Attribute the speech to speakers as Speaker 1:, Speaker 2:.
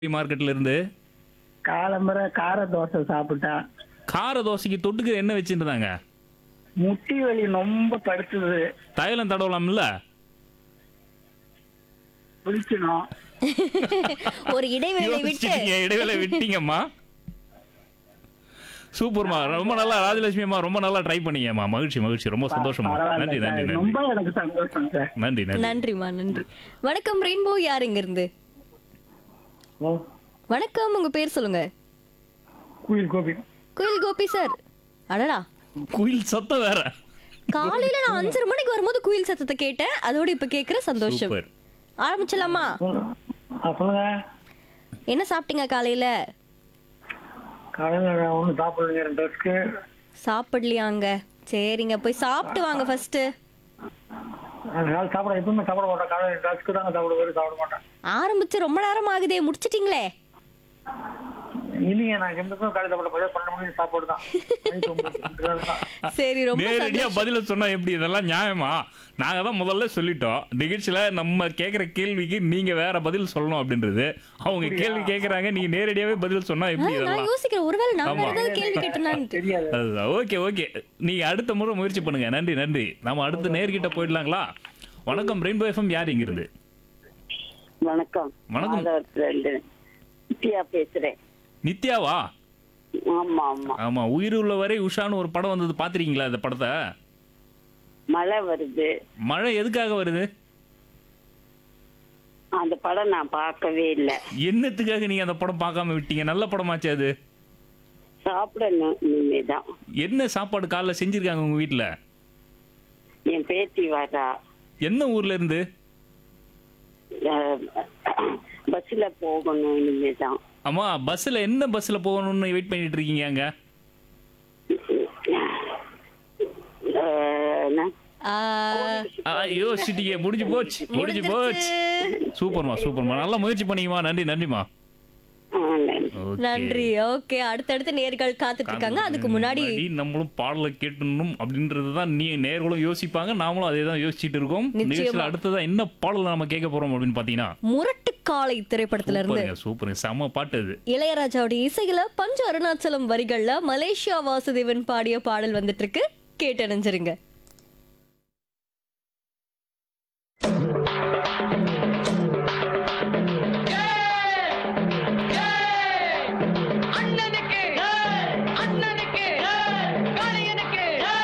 Speaker 1: மார்க்கெட்ல இருந்து
Speaker 2: காலம்பரை கார தோசை சாப்பிட்டா
Speaker 1: கார தோசைக்கு தொட்டுக்கு என்ன வச்சுருந்தாங்க
Speaker 2: முட்டி வலி ரொம்ப படுத்துது
Speaker 1: தைலம் தடவலாம்ல
Speaker 2: குளிக்கணும்
Speaker 3: ஒரு இடைவேளை விட்டு
Speaker 1: யோசிச்சிட்டீங்க, இடைவேளை விட்டீங்கம்மா சூப்பர்மா ரொம்ப நல்லா ராஜலட்சுமி அம்மா ரொம்ப நல்லா ட்ரை பண்ணீங்கம்மா மகிழ்ச்சி மகிழ்ச்சி ரொம்ப சந்தோஷமா நன்றி
Speaker 2: பரவாயில்ல
Speaker 1: நன்றி
Speaker 2: சார்.
Speaker 1: நன்றி
Speaker 2: ரொம்ப எனக்கு சந்தோஷம் சார்
Speaker 1: நன்றி நன்றி
Speaker 3: நன்றிமா நன்றி வணக்கம் ரெயின்போ யார் இங்க இருந்து
Speaker 2: ஓ
Speaker 3: வணக்கம் உங்க பேர் சொல்லுங்க
Speaker 2: குயில் கோபி
Speaker 3: குயில் கோபி சார் அடடா
Speaker 1: குயில் சத்தம் வேற
Speaker 3: காலையில நான் அஞ்சரை மணிக்கு வரும்போது குயில் சத்தத்தை கேட்டேன் அதோட இப்ப கேக்குற சந்தோஷம்
Speaker 1: சூப்பர்
Speaker 3: ஆரம்பிச்சலாமா
Speaker 2: ஆ, சொல்லுங்க
Speaker 3: என்ன சாப்பிட்டீங்க காலையில
Speaker 2: காலையில் நான் ஒன்றும் சாப்பிடுங்க ரெண்டு வருஷத்துக்கு
Speaker 3: சாப்பிடலையாங்க சரிங்க போய் சாப்பிட்டு வாங்க ஃபர்ஸ்ட்
Speaker 2: நான் காலை சாப்பிட எப்பவுமே சாப்பிட மாட்டேன் காலையில் ரெண்டு வருஷத்துக்கு தாங்க சாப்பிடுவேன் சாப்பிட மாட்டேன்
Speaker 3: ஆரம்பிச்சு ரொம்ப நேரம் ஆகுதே முடிச்சிட்டீங்களே
Speaker 2: இல்லைங்க நான் எந்தக்கும் காலையில் சாப்பிட போதே பன்னெண்டு மணிக்கு சாப்பாடு தான் நைட்டு ஒன்பது மணிக்கு தான்.
Speaker 3: சரி ரொம்ப
Speaker 1: நேரடியா
Speaker 3: சந்தோஷம்.
Speaker 1: பதில சொன்னா எப்படி இதெல்லாம் நியாயமா நாங்க தான் முதல்ல சொல்லிட்டோம் நிகழ்ச்சியில நம்ம கேக்குற கேள்விக்கு நீங்க வேற பதில் சொல்லணும் அப்படின்றது அவங்க கேள்வி கேக்குறாங்க நீங்க நேரடியாவே பதில் சொன்னா
Speaker 3: ஆ,
Speaker 1: எப்படி
Speaker 3: நான்
Speaker 1: இதெல்லாம்
Speaker 3: யோசிக்கிறேன் ஒருவேளை நான் வேற
Speaker 1: ஆமா.
Speaker 3: ஏதாவது கேள்வி கேட்டேனான்னு
Speaker 2: தெரியாது
Speaker 1: அதுதான் ஓகே ஓகே நீங்க அடுத்த முறை முயற்சி பண்ணுங்க நன்றி நன்றி நாம அடுத்து நேர்கிட்ட போயிடலாங்களா வணக்கம் ரெயின்போ எஃப்எம் யார் இங்க இருந்து
Speaker 4: வணக்கம்
Speaker 1: வணக்கம்.
Speaker 4: மாதவரத்துல இருந்து நித்யா பேசுறேன்
Speaker 1: நித்யாவா
Speaker 4: ஆமா ஆமா
Speaker 1: ஆமா உயிர் உள்ள வரை உஷான்னு ஒரு படம் வந்தது பாத்திருக்கீங்களா இந்த படத்தை
Speaker 4: மழை வருது
Speaker 1: மழை எதுக்காக வருது
Speaker 4: அந்த படம் நான் பார்க்கவே இல்லை
Speaker 1: என்னத்துக்காக நீங்க அந்த படம் பார்க்காம விட்டீங்க நல்ல படமாச்சு அது
Speaker 4: சாப்பிடணும் இனிமேதான்
Speaker 1: என்ன சாப்பாடு காலைல செஞ்சிருக்காங்க உங்க வீட்ல
Speaker 4: என் பேத்தி வரா
Speaker 1: என்ன ஊர்ல இருந்து
Speaker 4: அஹ், பஸ்ல போகணும் இனிமேதான்
Speaker 1: ஆமா பஸ்ல என்ன பஸ்ல போகணும்னு வெயிட் பண்ணிட்டு இருக்கீங்க அங்க
Speaker 4: அஹ், என்ன?
Speaker 3: ஆ,
Speaker 1: ஆ, யோசிச்சிட்டீங்க முடிஞ்சு போச்சு முடிஞ்சு போச்சு சூப்பர்மா சூப்பர்மா நல்லா முயற்சி பண்ணீங்கம்மா நன்றி நன்றிமா
Speaker 4: ஆ, நன்றி.
Speaker 1: Okay.
Speaker 3: நன்றி ஓகே அடுத்தடுத்து நேர்கள் காத்துட்டு இருக்காங்க அதுக்கு முன்னாடி
Speaker 1: நம்மளும் பாடலை கேட்டணும் அப்படின்றது தான் நீ நேர்களும் யோசிப்பாங்க நாமளும் அதே தான் யோசிச்சுட்டு இருக்கோம்
Speaker 3: நிச்சயமா.
Speaker 1: நிகழ்ச்சியில் அடுத்ததா என்ன பாடல் நம்ம கேட்க போறோம் அப்படின்னு பாத்தீங்கன்னா
Speaker 3: முரட்டுக்காலை திரைப்படத்துல இருந்து
Speaker 1: சூப்பருங்க சூப்பருங்க செம பாட்டு அது
Speaker 3: இளையராஜாவுடைய இசையில பஞ்ச அருணாச்சலம் வரிகள்ல மலேசியா வாசுதேவன் பாடிய பாடல் வந்துட்டு இருக்கு கேட்டணிஞ்சிருங்க